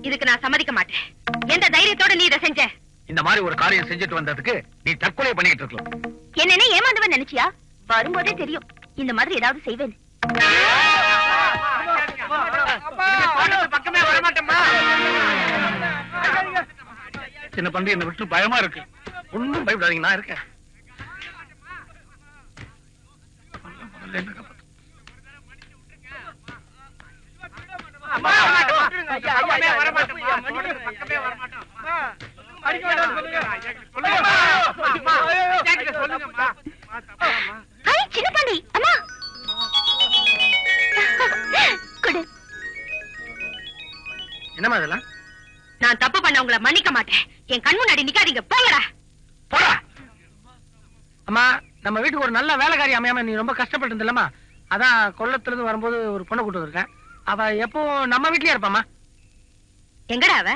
இதுக்கு நான் சம்மதிக்க மாட்டேன் எந்த தைரியத்தோட நீ இதை செஞ்ச இந்த மாதிரி ஒரு காரியம் செஞ்சுட்டு வந்ததுக்கு நீ தற்கொலை பண்ணிக்கிட்டு இருக்கலாம் என்னனே ஏமாந்தவன் நினைச்சியா வரும்போதே தெரியும் இந்த மாதிரி ஏதாவது செய்வேன் பக்கமே வரமாட்டேம்மா சின்ன பண்டி என்ன விட்டு பயமா இருக்கு ஒண்ணும் பயப்படாதீங்க நான் இருக்கேன் ஹாய் சின்ன பாண்டி அம்மா குடு என்னம்மா இதெல்லாம் நான் தப்பு பண்ண உங்களை மன்னிக்க மாட்டேன் என் கண் முன்னாடி நிக்காதீங்க போங்கடா போடா அம்மா நம்ம வீட்டுக்கு ஒரு நல்ல வேலைக்காரி அமையாம நீ ரொம்ப கஷ்டப்பட்டு இருந்தல்லம்மா அதான் கொல்லத்துல இருந்து வரும்போது ஒரு பொண்ணை கூட்டு வந்திருக்கேன் அவ எப்போ நம்ம வீட்லயே இருப்பாம்மா எங்கடா அவ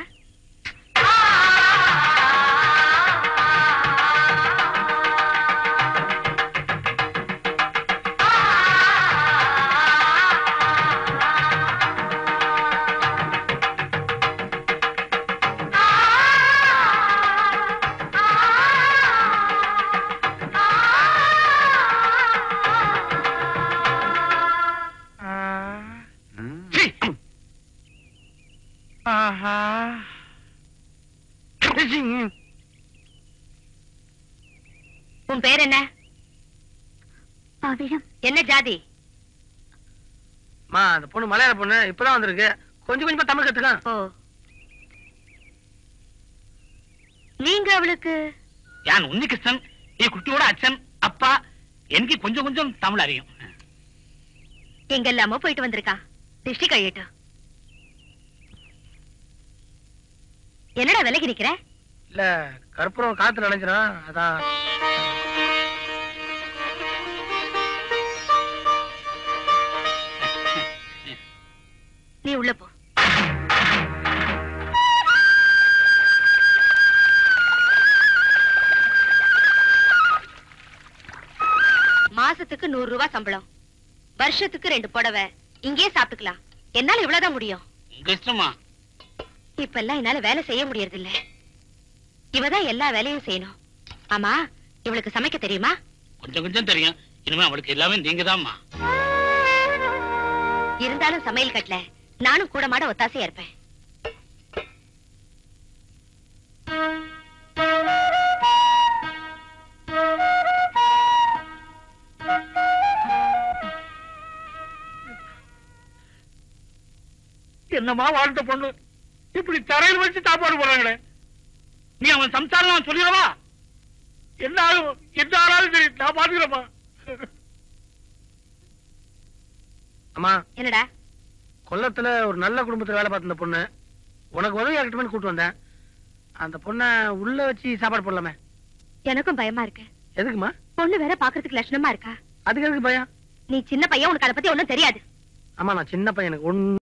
சீ. ஆஹா உன் பேர் என்ன பவிழம் என்ன ஜாதி மா அந்த பொண்ணு மலையாள பொண்ணு இப்பதான் வந்திருக்கு கொஞ்சம் கொஞ்சமா தமிழ் கத்துக்கான் ஓ நீங்க அவளுக்கு ഞാൻ ഉണ്ണികൃഷ്ണൻ ഈ കുട്ടിയുടെ അച്ഛൻ അപ്പ എനിക്ക് കൊഞ്ചം കൊഞ്ചം തമിഴ് അറിയും எங்கெல்லாமோ போயிட்டு வந்திருக்கா திருஷ்டி கழியட்டும் என்னடா விலகி நிக்கிற இல்ல கற்பூரம் காத்துல நினைச்சிடும் அதான் நீ உள்ள போ மாசத்துக்கு நூறு ரூபாய் சம்பளம் வருஷத்துக்கு ரெண்டு புடவை இங்கேயே சாப்பிட்டுக்கலாம் என்னால இவ்வளவுதான் முடியும் உங்க இஷ்டமா இப்ப எல்லாம் என்னால வேலை செய்ய முடியறது இல்ல இவதான் எல்லா வேலையும் செய்யணும் ஆமா இவளுக்கு சமைக்க தெரியுமா கொஞ்சம் கொஞ்சம் தெரியும் இனிமே அவளுக்கு எல்லாமே நீங்க இருந்தாலும் சமையல் கட்டல நானும் கூட மாட ஒத்தாசையா இருப்பேன் என்னமா வாழ்ந்த பொண்ணு இப்படி தரையில் வச்சு சாப்பாடு போடுறாங்களே நீ அவன் சம்சாரம் சொல்லிடவா என்ன ஆகும் என்ன ஆனாலும் சரி நான் பாத்துக்கிறேம்மா அம்மா என்னடா கொல்லத்துல ஒரு நல்ல குடும்பத்துல வேலை பார்த்த இந்த பொண்ணு உனக்கு உதவி ஆகட்டுமே கூட்டு வந்தேன் அந்த பொண்ணை உள்ள வச்சு சாப்பாடு போடலாமே எனக்கும் பயமா இருக்கு எதுக்குமா பொண்ணு வேற பாக்குறதுக்கு லட்சணமா இருக்கா அதுக்கு எதுக்கு பயம் நீ சின்ன பையன் உனக்கு அதை பத்தி ஒண்ணும் தெரியாது ஆமா நான் சின்ன பையனுக்கு ஒண்ணு